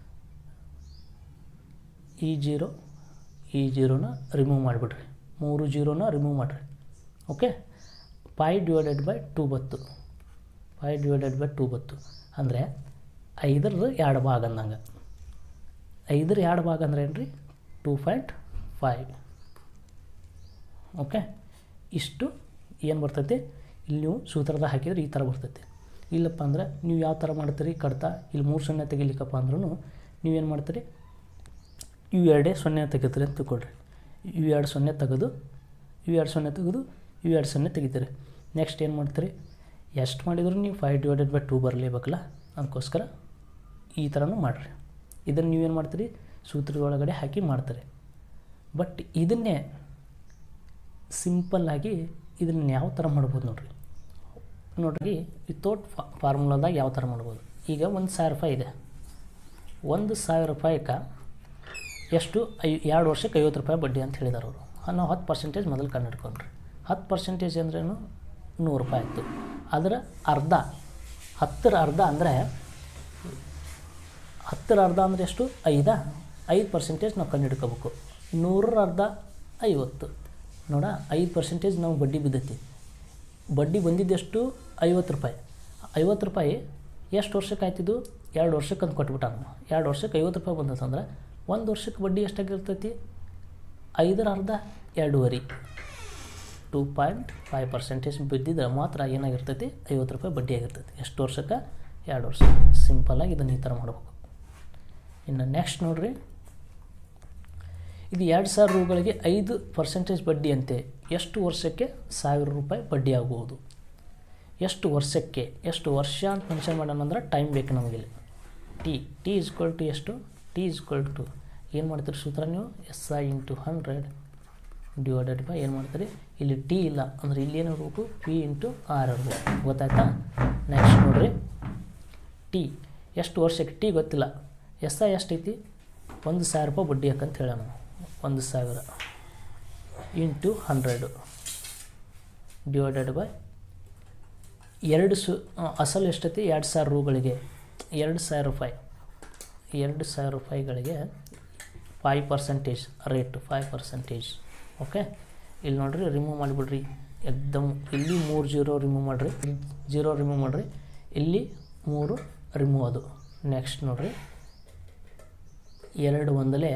ಈ ಜೀರೋ ಈ ಜೀರೋನ ರಿಮೂವ್ ಮಾಡಿಬಿಡ್ರಿ ಮೂರು ಜೀರೋನ ರಿಮೂವ್ ಮಾಡಿರಿ okay five divided by two ಬತ್ತು ಫೈ ಡಿವೈಡೆಡ್ ಬೈ ಟೂ ಬತ್ತು ಅಂದರೆ ಐದರ ಎರಡು ಭಾಗ ಅಂದಂಗೆ ಐದರ ಎರಡು ಭಾಗ ಅಂದ್ರೆ ಏನು ರೀ ಟೂ ಪಾಯಿಂಟ್ ಫೈವ್ ಓಕೆ ಇಷ್ಟು ಏನು ಬರ್ತೈತಿ ಇಲ್ಲಿ ನೀವು ಸೂತ್ರದ ಹಾಕಿದ್ರೆ ಈ ಥರ ಬರ್ತೈತಿ ಇಲ್ಲಪ್ಪ ಅಂದ್ರೆ ನೀವು ಯಾವ ಥರ ಮಾಡ್ತೀರಿ ಕಡ್ತಾ ಇಲ್ಲಿ ಮೂರು ಸೊನ್ನೆ ತೆಗಿಲಿಕ್ಕಪ್ಪ ಅಂದ್ರೂ ನೀವೇನು ಮಾಡ್ತೀರಿ ಇವು ಎರಡೇ ಸೊನ್ನೆ ತೆಗಿತೀರಿ ಅಂತ ತಿಳ್ಕೊಳ್ರಿ ಇವು ಎರಡು ಸೊನ್ನೆ ತೆಗೆದು ಇವು ಎರಡು ಸೊನ್ನೆ ತೆಗೆದು ಇವು ಎರಡು ಸೊನ್ನೆ ತೆಗಿತೀರಿ ನೆಕ್ಸ್ಟ್ ಏನು ಮಾಡ್ತೀರಿ ಎಷ್ಟು ಮಾಡಿದ್ರು ನೀವು ಫೈವ್ ಡಿವೈಡೆಡ್ ಬೈ ಟೂ ಬರಲೇಬೇಕಲ್ಲ ಅದಕ್ಕೋಸ್ಕರ ಈ ಥರನೂ ಮಾಡಿರಿ ಇದನ್ನು ನೀವೇನು ಮಾಡ್ತೀರಿ ಸೂತ್ರದ ಒಳಗಡೆ ಹಾಕಿ ಮಾಡ್ತೀರಿ ಬಟ್ ಇದನ್ನೇ ಸಿಂಪಲ್ಲಾಗಿ ಇದನ್ನ ಯಾವ ಥರ ಮಾಡ್ಬೋದು ನೋಡ್ರಿ ನೋಡ್ರಿ ವಿತೌಟ್ ಫಾರ್ಮುಲಾದಾಗ ಯಾವ ಥರ ಮಾಡ್ಬೋದು ಈಗ ಒಂದು ಸಾವಿರ ರೂಪಾಯಿ ಇದೆ ಒಂದು ಸಾವಿರ ರೂಪಾಯಿಗೆ ಎಷ್ಟು ಐ ಎರಡು ವರ್ಷಕ್ಕೆ ಐವತ್ತು ರೂಪಾಯಿ ಬಡ್ಡಿ ಅಂತ ಹೇಳಿದಾರೆ ಅವರು ನಾವು ಹತ್ತು ಪರ್ಸೆಂಟೇಜ್ ಮೊದಲು ಕಂಡು ಹಿಡ್ಕೊಂಡ್ರಿ ಹತ್ತು ಪರ್ಸೆಂಟೇಜ್ ಅಂದ್ರೇನು ನೂರು ರೂಪಾಯಿ ಆಯಿತು ಅದರ ಅರ್ಧ ಹತ್ತರ ಅರ್ಧ ಅಂದರೆ ಹತ್ತರ ಅರ್ಧ ಅಂದರೆ ಎಷ್ಟು ಐದಾ ಐದು ಪರ್ಸೆಂಟೇಜ್ ನಾವು ಕಂಡು ಹಿಡ್ಕೋಬೇಕು ನೂರರ ಅರ್ಧ ಐವತ್ತು ನೋಡ ಐದು ಪರ್ಸೆಂಟೇಜ್ ನಾವು ಬಡ್ಡಿ ಬಿದ್ದೈತಿ ಬಡ್ಡಿ ಬಂದಿದ್ದೆಷ್ಟು ಐವತ್ತು ರೂಪಾಯಿ ಐವತ್ತು ರೂಪಾಯಿ ಎಷ್ಟು ವರ್ಷಕ್ಕೆ ಆಯ್ತಿದ್ದು ಎರಡು ವರ್ಷಕ್ಕೆ ಅಂತ ಕೊಟ್ಬಿಟ್ಟ ನಾವು ಎರಡು ವರ್ಷಕ್ಕೆ ಐವತ್ತು ರೂಪಾಯಿ ಬಂದತಂದ್ರೆ ಒಂದು ವರ್ಷಕ್ಕೆ ಬಡ್ಡಿ ಎಷ್ಟಾಗಿರ್ತೈತಿ ಐದರ ಅರ್ಧ ಎರಡೂವರೆ ಟೂ ಪಾಯಿಂಟ್ ಫೈವ್ ಪರ್ಸೆಂಟೇಜ್ ಬಿದ್ದಿದ್ರೆ ಮಾತ್ರ ಏನಾಗಿರ್ತೈತಿ ಐವತ್ತು ರೂಪಾಯಿ ಬಡ್ಡಿ ಆಗಿರ್ತೈತಿ ಎಷ್ಟು ವರ್ಷಕ್ಕೆ ಎರಡು ವರ್ಷ ಸಿಂಪಲ್ಲಾಗಿ ಇದನ್ನು ಈ ಥರ ಮಾಡ್ಬೇಕು ಇನ್ನು ನೆಕ್ಸ್ಟ್ ನೋಡ್ರಿ ಇದು ಎರಡು ಸಾವಿರ ರೂಗಳಿಗೆ ಐದು ಪರ್ಸೆಂಟೇಜ್ ಬಡ್ಡಿ ಅಂತೆ ಎಷ್ಟು ವರ್ಷಕ್ಕೆ ಸಾವಿರ ರೂಪಾಯಿ ಬಡ್ಡಿ ಆಗ್ಬೋದು ಎಷ್ಟು ವರ್ಷಕ್ಕೆ ಎಷ್ಟು ವರ್ಷ ಅಂತ ಮೆನ್ಷನ್ ಮಾಡೋಣ ಅಂದ್ರೆ ಟೈಮ್ ಬೇಕು ನಮಗಿಲ್ಲಿ ಟಿ ಟಿ ಇಸ್ಕ್ವಲ್ ಟು ಎಷ್ಟು ಟಿ ಇಸ್ಕ್ವಲ್ ಟು ಏನು ಮಾಡ್ತೀರಿ ಸೂತ್ರ ನೀವು S I into hundred divided by ಏನು ಮಾಡ್ತೀರಿ ಇಲ್ಲಿ ಟಿ ಇಲ್ಲ ಅಂದರೆ ಇಲ್ಲಿ ಏನು ಇರಬೇಕು ಪಿ ಇಂಟು ಆರ್ ಇರಬೇಕು ಗೊತ್ತಾಯ್ತಾ ನೆಕ್ಸ್ಟ್ ನೋಡ್ರಿ ಟಿ ಎಷ್ಟು ವರ್ಷಕ್ಕೆ ಟಿ ಗೊತ್ತಿಲ್ಲ ಎಸ್ ಐ ಎಷ್ಟೈತಿ ಒಂದು ಸಾವಿರ ರೂಪಾಯಿ ಬಡ್ಡಿ ಹಾಕಂತ ಹೇಳೋಣ ಒಂದು ಸಾವಿರ ಇಂಟು ಹಂಡ್ರೆಡು ಡಿವೈಡೆಡ್ ಬೈ ಎರಡು ಸು ಆ, ಅಸಲು ಎಷ್ಟೈತಿ ಎರಡು ಸಾವಿರ ರೂಗಳಿಗೆ ಎರಡು ಸಾವಿರ ರೂಪಾಯಿ ಎರಡು ಸಾವಿರ ರೂಪಾಯಿಗಳಿಗೆ five percentage rate five percentage okay ಇಲ್ಲಿ ನೋಡ್ರಿ ರಿಮೂವ್ ಮಾಡಿಬಿಡ್ರಿ ಎಕ್ದಮ್ ಇಲ್ಲಿ ಮೂರು ಜೀರೋ ರಿಮೂವ್ ಮಾಡಿರಿ ಜೀರೋ ರಿಮೂವ್ ಮಾಡಿರಿ ಇಲ್ಲಿ ಮೂರು ರಿಮೂವ್ ಅದು ನೆಕ್ಸ್ಟ್ ನೋಡ್ರಿ ಎರಡು ಒಂದಲೇ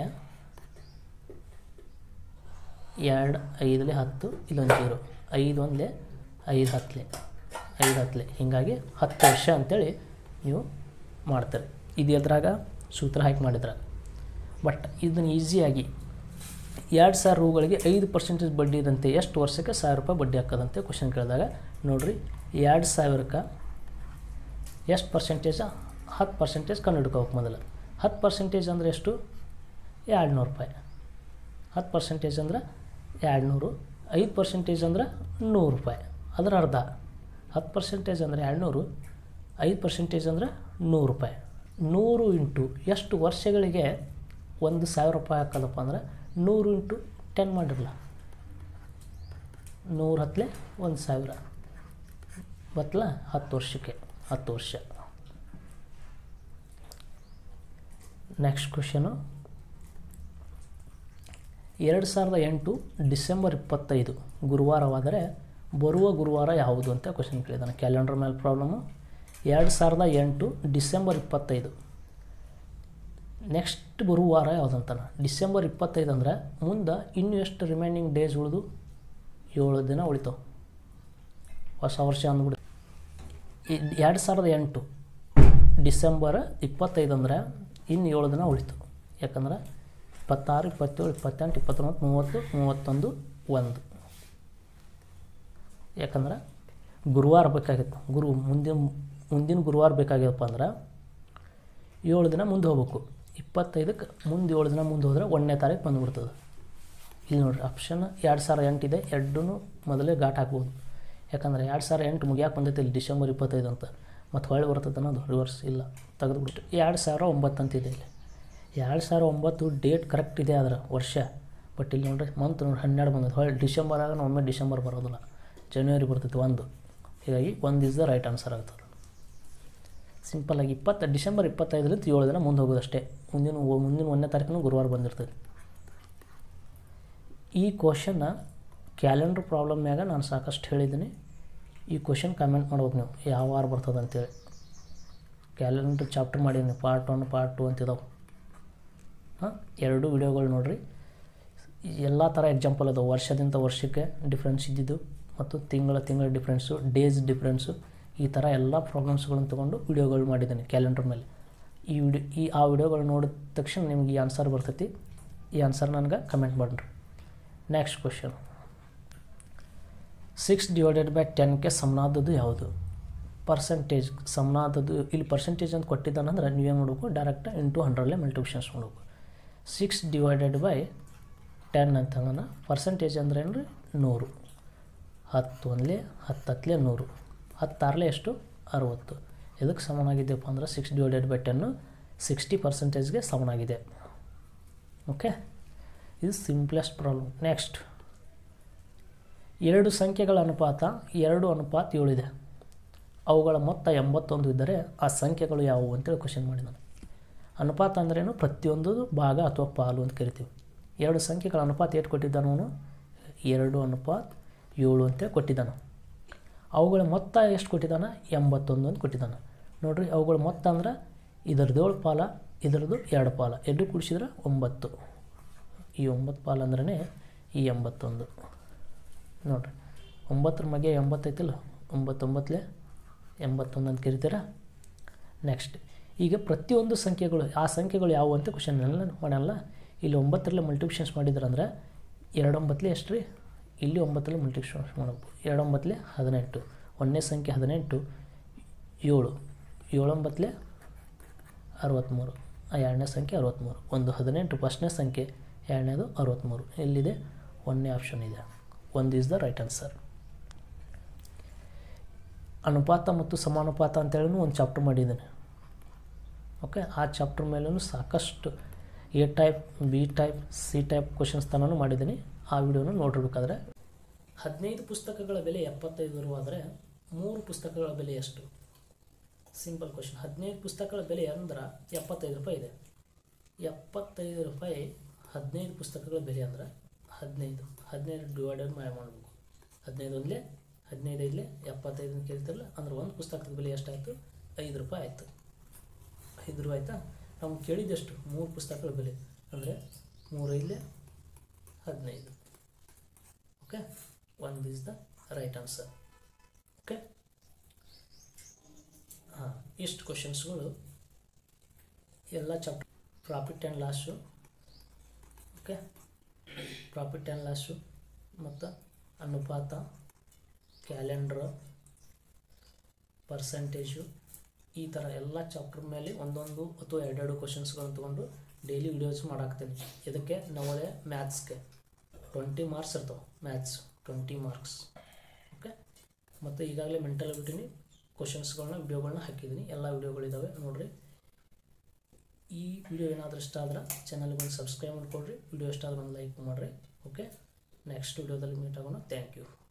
ಎರಡು ಐದಲೇ ಹತ್ತು ಇಲ್ಲೊಂದು ಜೀರೋ ಐದು ಒಂದಲೇ ಐದು ಹತ್ತಲೆ ಐದು ಹತ್ತಲೆ ಹೀಗಾಗಿ ಹತ್ತು ವರ್ಷ ಅಂತೇಳಿ ನೀವು ಮಾಡ್ತಾರೆ ಇದು ಎದ್ರಾಗ ಸೂತ್ರ ಹಾಕಿ ಮಾಡಿದ್ರೆ ಬಟ್ ಇದನ್ನು ಈಸಿಯಾಗಿ ಎರಡು ಸಾವಿರ ರೂಗಳಿಗೆ ಐದು ಪರ್ಸೆಂಟೇಜ್ ಬಡ್ಡಿ ಇದಂತೆ ಎಷ್ಟು ವರ್ಷಕ್ಕೆ ಸಾವಿರ ರೂಪಾಯಿ ಬಡ್ಡಿ ಹಾಕೋದಂತೆ ಕ್ವಶನ್ ಕೇಳಿದಾಗ ನೋಡಿರಿ ಎರಡು ಸಾವಿರಕ್ಕೆ ಎಷ್ಟು ಪರ್ಸೆಂಟೇಜ ಹತ್ತು ಪರ್ಸೆಂಟೇಜ್ ಕಂಡು ಹಿಡ್ಕೋಬೇಕು ಮೊದಲು ಹತ್ತು ಪರ್ಸೆಂಟೇಜ್ ಅಂದರೆ ಎಷ್ಟು ಎರಡು ನೂರು ರೂಪಾಯಿ ಹತ್ತು ಪರ್ಸೆಂಟೇಜ್ ಅಂದ್ರೆ ಎರಡು ನೂರು ಐದು ಪರ್ಸೆಂಟೇಜ್ ಅಂದ್ರೆ ನೂರು ರೂಪಾಯಿ ಅದರ ಅರ್ಧ ಹತ್ತು ಪರ್ಸೆಂಟೇಜ್ ಅಂದರೆ ಎರಡು ನೂರು ಐದು ಪರ್ಸೆಂಟೇಜ್ ಅಂದರೆ ನೂರು ರೂಪಾಯಿ ನೂರು ಇಂಟು ಎಷ್ಟು ವರ್ಷಗಳಿಗೆ ಒಂದು ಸಾವಿರ ರೂಪಾಯಿ ಹಾಕೋದಪ್ಪ ಅಂದ್ರೆ ನೂರು ಇಂಟು ಟೆನ್ ಮಾಡಿರಲ್ಲ ನೂರು ಹತ್ತಲೆ ಒಂದು ಸಾವಿರ ಬತ್ತಲ ಹತ್ತು ವರ್ಷಕ್ಕೆ ಹತ್ತು ವರ್ಷ ನೆಕ್ಸ್ಟ್ ಕ್ವಶನು ಎರಡು ಸಾವಿರದ ಎಂಟು ಡಿಸೆಂಬರ್ ಇಪ್ಪತ್ತೈದು ಗುರುವಾರವಾದರೆ ಬರುವ ಗುರುವಾರ ಯಾವುದು ಅಂತ ಕ್ವಶನ್ ಕೇಳಿದಾನೆ ಕ್ಯಾಲೆಂಡರ್ ಮೇಲೆ ಪ್ರಾಬ್ಲಮ್ಮು ಎರಡು ಸಾವಿರದ ಎಂಟು ಡಿಸೆಂಬರ್ ಇಪ್ಪತ್ತೈದು ನೆಕ್ಸ್ಟ್ ಗುರುವಾರ ಯಾವುದಂತಾನೆ ಡಿಸೆಂಬರ್ ಇಪ್ಪತ್ತೈದು ಅಂದ್ರೆ ಮುಂದೆ ಇನ್ನು ಎಷ್ಟು ರಿಮೈನಿಂಗ್ ಡೇಸ್ ಉಳಿದು ಏಳು ದಿನ ಉಳಿತಾವೆ ಹೊಸ ವರ್ಷ ಅಂದ್ಬಿಡು ಎರಡು ಸಾವಿರದ ಎಂಟು ಡಿಸೆಂಬರ್ ಇಪ್ಪತ್ತೈದು ಅಂದ್ರೆ ಇನ್ನು ಏಳು ದಿನ ಉಳಿತು ಯಾಕಂದ್ರೆ ಇಪ್ಪತ್ತಾರು ಇಪ್ಪತ್ತೇಳು ಇಪ್ಪತ್ತೆಂಟು ಇಪ್ಪತ್ತೊಂಬತ್ತು ಮೂವತ್ತು ಮೂವತ್ತೊಂದು ಒಂದು ಯಾಕಂದ್ರೆ ಗುರುವಾರ ಬೇಕಾಗಿತ್ತು ಗುರು ಮುಂದಿನ ಮುಂದಿನ ಗುರುವಾರ ಬೇಕಾಗ್ಯದಪ್ಪ ಅಂದ್ರೆ ಏಳು ದಿನ ಮುಂದೆ ಹೋಗ್ಬೇಕು ಇಪ್ಪತ್ತೈದಕ್ಕೆ ಮುಂದೆ ಏಳು ದಿನ ಮುಂದೆ ಹೋದ್ರೆ ಒಂದನೇ ತಾರೀಕು ಬಂದುಬಿಡ್ತದೆ ಇಲ್ಲಿ ನೋಡ್ರಿ ಆಪ್ಷನ್ ಎರಡು ಸಾವಿರ ಎಂಟಿದೆ ಎರಡೂ ಮೊದಲೇ ಘಾಟ್ ಹಾಕ್ಬೋದು ಯಾಕಂದ್ರೆ ಎರಡು ಸಾವಿರ ಎಂಟು ಮುಗಿಯಾಕೆ ಬಂದೈತೆ ಇಲ್ಲಿ ಡಿಸೆಂಬರ್ ಇಪ್ಪತ್ತೈದು ಅಂತ ಮತ್ತು ಹೊಳ್ಳಿ ಬರ್ತದೆ ಅನ್ನೋದು ರಿವರ್ಸ್ ಇಲ್ಲ ತೆಗೆದುಬಿಟ್ಟು ಎರಡು ಸಾವಿರ ಒಂಬತ್ತು ಅಂತಿದೆ ಇಲ್ಲಿ ಎರಡು ಸಾವಿರ ಒಂಬತ್ತು ಡೇಟ್ ಕರೆಕ್ಟ್ ಇದೆ ಅದರ ವರ್ಷ ಬಟ್ ಇಲ್ಲಿ ನೋಡ್ರಿ ಮಂತ್ ನೋಡಿ ಹನ್ನೆರಡು ಬಂದದ್ದು ಹೊಳ್ಳಿ ಡಿಸೆಂಬರ್ ಆಗ ಒಮ್ಮೆ ಡಿಸೆಂಬರ್ ಬರೋದಿಲ್ಲ ಜನವರಿ ಬರ್ತೈತೆ ಒಂದು ಹೀಗಾಗಿ ಒಂದು ಇಸ್ ದ ರೈಟ್ ಆನ್ಸರ್ ಆಗ್ತದೆ ಸಿಂಪಲ್ಲಾಗಿ ಇಪ್ಪತ್ತು ಡಿಸೆಂಬರ್ ಇಪ್ಪತ್ತೈದರಿಂದ ಏಳು ದಿನ ಮುಂದೆ ಹೋಗೋದಷ್ಟೇ ಮುಂದಿನ ಮುಂದಿನ ಒಂದನೇ ತಾರೀಕು ಗುರುವಾರ ಬಂದಿರ್ತದೆ ಈ ಕ್ವಶನ್ನ ಕ್ಯಾಲೆಂಡ್ರ್ ಪ್ರಾಬ್ಲಮ್ ಮ್ಯಾಗ ನಾನು ಸಾಕಷ್ಟು ಹೇಳಿದ್ದೀನಿ ಈ ಕ್ವಶನ್ ಕಮೆಂಟ್ ಮಾಡ್ಬೇಕು ನೀವು ಯಾವ ವಾರ ಬರ್ತದೆ ಅಂತೇಳಿ ಕ್ಯಾಲೆಂಡ್ರ್ ಚಾಪ್ಟರ್ ಮಾಡೀನಿ ಪಾರ್ಟ್ ಒನ್ ಪಾರ್ಟ್ ಟು ಅಂತಿದಾವೆ ಹಾಂ ಎರಡು ವಿಡಿಯೋಗಳು ನೋಡಿರಿ ಎಲ್ಲ ಥರ ಎಕ್ಸಾಂಪಲ್ ಅದಾವೆ ವರ್ಷದಿಂದ ವರ್ಷಕ್ಕೆ ಡಿಫ್ರೆನ್ಸ್ ಇದ್ದಿದ್ದು ಮತ್ತು ತಿಂಗಳ ತಿಂಗಳ ಡಿಫ್ರೆನ್ಸು ಡೇಸ್ ಡಿಫ್ರೆನ್ಸು ಈ ಥರ ಎಲ್ಲ ಪ್ರಾಬ್ಲಮ್ಸ್ಗಳನ್ನು ತೊಗೊಂಡು ವಿಡಿಯೋಗಳು ಮಾಡಿದ್ದೀನಿ ಕ್ಯಾಲೆಂಡರ್ ಮೇಲೆ ಈ ವಿಡಿಯೋ ಈ ಆ ವಿಡಿಯೋಗಳು ನೋಡಿದ ತಕ್ಷಣ ನಿಮ್ಗೆ ಈ ಆನ್ಸರ್ ಬರ್ತೈತಿ ಈ ಆನ್ಸರ್ ನನಗೆ ಕಮೆಂಟ್ ಮಾಡಿರಿ next question six divided by ಟೆನ್ಗೆ ಸಮನಾದದ್ದು ಯಾವುದು ಪರ್ಸೆಂಟೇಜ್ ಸಮನಾದದ್ದು ಇಲ್ಲಿ ಪರ್ಸೆಂಟೇಜ್ ಅಂತ ಕೊಟ್ಟಿದ್ದಾನಂದ್ರೆ ನೀವೇನು ಮಾಡಬೇಕು ಡೈರೆಕ್ಟ್ ಇಂಟು ಹಂಡ್ರೆಡ್ಲೇ ಮಲ್ಟಿಪ್ಲಿಷನ್ಸ್ ಮಾಡಬೇಕು ಸಿಕ್ಸ್ ಡಿವೈಡೆಡ್ ಬೈ ಟೆನ್ ಅಂತ ಪರ್ಸೆಂಟೇಜ್ ಅಂದ್ರೆ ಏನು ರೀ ನೂರು ಹತ್ತು ಒಂದಲೇ ಹತ್ತು ಹತ್ತಲೇ ನೂರು ಹತ್ತಾರಲೇ ಎಷ್ಟು ಅರುವತ್ತು ಇದಕ್ಕೆ ಸಮನಾಗಿದೆಯಪ್ಪ ಅಂದ್ರೆ six divided by ten sixty ಪರ್ಸೆಂಟೇಜ್ಗೆ ಸಮನಾಗಿದೆ ಓಕೆ ಇದು ಸಿಂಪ್ಲೆಸ್ಟ್ ಪ್ರಾಬ್ಲಮ್ ನೆಕ್ಸ್ಟ್ ಎರಡು ಸಂಖ್ಯೆಗಳ ಅನುಪಾತ ಎರಡು ಅನುಪಾತ ಏಳಿದೆ ಅವುಗಳ ಮೊತ್ತ ಎಂಬತ್ತೊಂದು ಇದ್ದರೆ ಆ ಸಂಖ್ಯೆಗಳು ಯಾವುವು ಅಂತೇಳಿ ಕ್ವಶನ್ ಮಾಡಿದ್ದಾನೆ ಅನುಪಾತ ಅಂದ್ರೇನು ಪ್ರತಿಯೊಂದು ಭಾಗ ಅಥವಾ ಪಾಲು ಅಂತ ಕರಿತೀವಿ ಎರಡು ಸಂಖ್ಯೆಗಳ ಅನುಪಾತ ಎಷ್ಟು ಕೊಟ್ಟಿದ್ದಾನ ಅವನು ಎರಡು ಅನುಪಾತ ಏಳು ಅಂತ ಕೊಟ್ಟಿದ್ದಾನೆ ಅವುಗಳ ಮೊತ್ತ ಎಷ್ಟು ಕೊಟ್ಟಿದ್ದಾನೆ ಎಂಬತ್ತೊಂದು ಅಂತ ಕೊಟ್ಟಿದ್ದಾನೆ ನೋಡಿರಿ ಅವುಗಳ ಮೊತ್ತ ಅಂದ್ರೆ ಇದರದ್ದು ಏಳು ಪಾಲ ಇದರದ್ದು ಎರಡು ಪಾಲ ಎರಡು ಕೂಡಿಸಿದ್ರೆ ಒಂಬತ್ತು ಈ ಒಂಬತ್ತು ಪಾಲು ಅಂದ್ರೇ ಈ ಎಂಬತ್ತೊಂದು ನೋಡಿರಿ ಒಂಬತ್ತರ ಮಗೆ ಎಂಬತ್ತೈತಿಲ್ಲ ಒಂಬತ್ತೊಂಬತ್ತಲೇ ಎಂಬತ್ತೊಂದು ಅಂತ ಕರಿತೀರಾ ನೆಕ್ಸ್ಟ್ ಈಗ ಪ್ರತಿಯೊಂದು ಸಂಖ್ಯೆಗಳು ಆ ಸಂಖ್ಯೆಗಳು ಯಾವುವು ಅಂತ ಕ್ವಶನ್ ಎಲ್ಲ ಮಾಡಲ್ಲ ಇಲ್ಲಿ ಒಂಬತ್ತರಲ್ಲೇ ಮಲ್ಟಿಪ್ಲಿಷನ್ಸ್ ಮಾಡಿದ್ರಂದ್ರೆ ಎರಡೊಂಬತ್ತಲೇ ಎಷ್ಟು ರೀ ಇಲ್ಲಿ ಒಂಬತ್ತರಲ್ಲಿ ಮಲ್ಟಿಪ್ಲಿಷನ್ಸ್ ಮಾಡಬೇಕು ಎರಡೊಂಬತ್ತಲೇ ಹದಿನೆಂಟು ಒಂದನೇ ಸಂಖ್ಯೆ ಹದಿನೆಂಟು ಏಳು ಏಳೊಂಬತ್ತಲೇ ಅರವತ್ತ್ಮೂರು ಆ ಎರಡನೇ ಸಂಖ್ಯೆ ಅರವತ್ತ್ಮೂರು ಒಂದು ಹದಿನೆಂಟು ಫಸ್ಟ್ನೇ ಸಂಖ್ಯೆ ಎರಡನೇದು ಅರವತ್ತ್ಮೂರು ಎಲ್ಲಿದೆ ಒಂದನೇ ಆಪ್ಷನ್ ಇದೆ ಒಂದು ಈಸ್ ದ ರೈಟ್ ಆನ್ಸರ್ ಅನುಪಾತ ಮತ್ತು ಸಮಾನುಪಾತ ಅಂತೇಳಿ ಒಂದು ಚಾಪ್ಟರ್ ಮಾಡಿದ್ದೇನೆ ಓಕೆ ಆ ಚಾಪ್ಟರ್ ಮೇಲೂ ಸಾಕಷ್ಟು A type B type C type questions ತನೂ ಮಾಡಿದ್ದೀನಿ ಆ ವಿಡಿಯೋನ ನೋಡಿರ್ಬೇಕಾದ್ರೆ ಹದಿನೈದು ಪುಸ್ತಕಗಳ ಬೆಲೆ ಎಪ್ಪತ್ತೈದು ರು ಆದರೆ ಮೂರು ಪುಸ್ತಕಗಳ ಬೆಲೆ ಎಷ್ಟು ಸಿಂಪಲ್ ಕ್ವಶನ್ ಹದಿನೈದು ಪುಸ್ತಕಗಳ ಬೆಲೆ ಅಂದ್ರೆ ಎಪ್ಪತ್ತೈದು ರೂಪಾಯಿ ಇದೆ ಎಪ್ಪತ್ತೈದು ರೂಪಾಯಿ ಹದಿನೈದು ಪುಸ್ತಕಗಳ ಬೆಲೆ ಅಂದ್ರೆ ಹದಿನೈದು ಹದಿನೈದು ಡಿವೈಡೆಡ್ ಮಾಡಿ ಮಾಡಬೇಕು ಹದಿನೈದು ಒಂದಲೇ ಹದಿನೈದು ಐದಲೇ ಎಪ್ಪತ್ತೈದನ್ನು ಕೇಳ್ತಿರಲ್ಲ ಅಂದ್ರೆ ಒಂದು ಪುಸ್ತಕದ ಬೆಲೆ ಎಷ್ಟಾಯಿತು ಐದು ರೂಪಾಯಿ ಆಯಿತು ಐದು ರೂಪಾಯಿ ಆಯಿತಾ ನಾವು ಕೇಳಿದ್ದೆಷ್ಟು ಮೂರು ಪುಸ್ತಕಗಳ ಬೆಲೆ ಅಂದರೆ ಮೂರೈದಲೇ ಹದಿನೈದು okay one is the right answer okay ಹಾಂ ಇಷ್ಟು ಕ್ವಶನ್ಸ್ಗಳು ಎಲ್ಲ chapter profit and loss okay profit and loss ಮತ್ತು ಅನುಪಾತ ಕ್ಯಾಲೆಂಡ್ರ್ ಪರ್ಸಂಟೇಜು ಈ ಥರ ಎಲ್ಲ ಚಾಪ್ಟರ್ ಮೇಲೆ ಒಂದೊಂದು ಅಥವಾ ಎರಡೆರಡು ಕ್ವಶನ್ಸ್ಗಳನ್ನು ತೊಗೊಂಡು ಡೈಲಿ ವಿಡಿಯೋಸ್ ಮಾಡಾಕ್ತೀನಿ ಇದಕ್ಕೆ ನವೋದಯ ಮ್ಯಾಥ್ಸ್ಗೆ ಟ್ವೆಂಟಿ ಮಾರ್ಕ್ಸ್ ಇರ್ತಾವೆ ಮ್ಯಾಥ್ಸ್ ಟ್ವೆಂಟಿ ಮಾರ್ಕ್ಸ್ ಓಕೆ ಮತ್ತು ಈಗಾಗಲೇ ಮೆಂಟಲ್ ಬಿಟ್ಟಿನಿ ಕ್ವಶನ್ಸ್ಗಳನ್ನ ವಿಡಿಯೋಗಳನ್ನ ಹಾಕಿದ್ದೀನಿ ಎಲ್ಲ ವಿಡಿಯೋಗಳಿದ್ದಾವೆ ನೋಡಿರಿ ಈ ವಿಡಿಯೋ ಏನಾದರೂ ಇಷ್ಟ ಆದ್ರೆ ಚಾನಲ್ಗೆ ಒಂದು ಸಬ್ಸ್ಕ್ರೈಬ್ ಮಾಡ್ಕೊಳ್ರಿ ವಿಡಿಯೋ ಇಷ್ಟ ಆದ್ರೆ ಒಂದು ಲೈಕ್ ಮಾಡಿರಿ ಓಕೆ ನೆಕ್ಸ್ಟ್ ವಿಡಿಯೋದಲ್ಲಿ ಮೀಟ್ ಆಗೋಣ ಥ್ಯಾಂಕ್ ಯು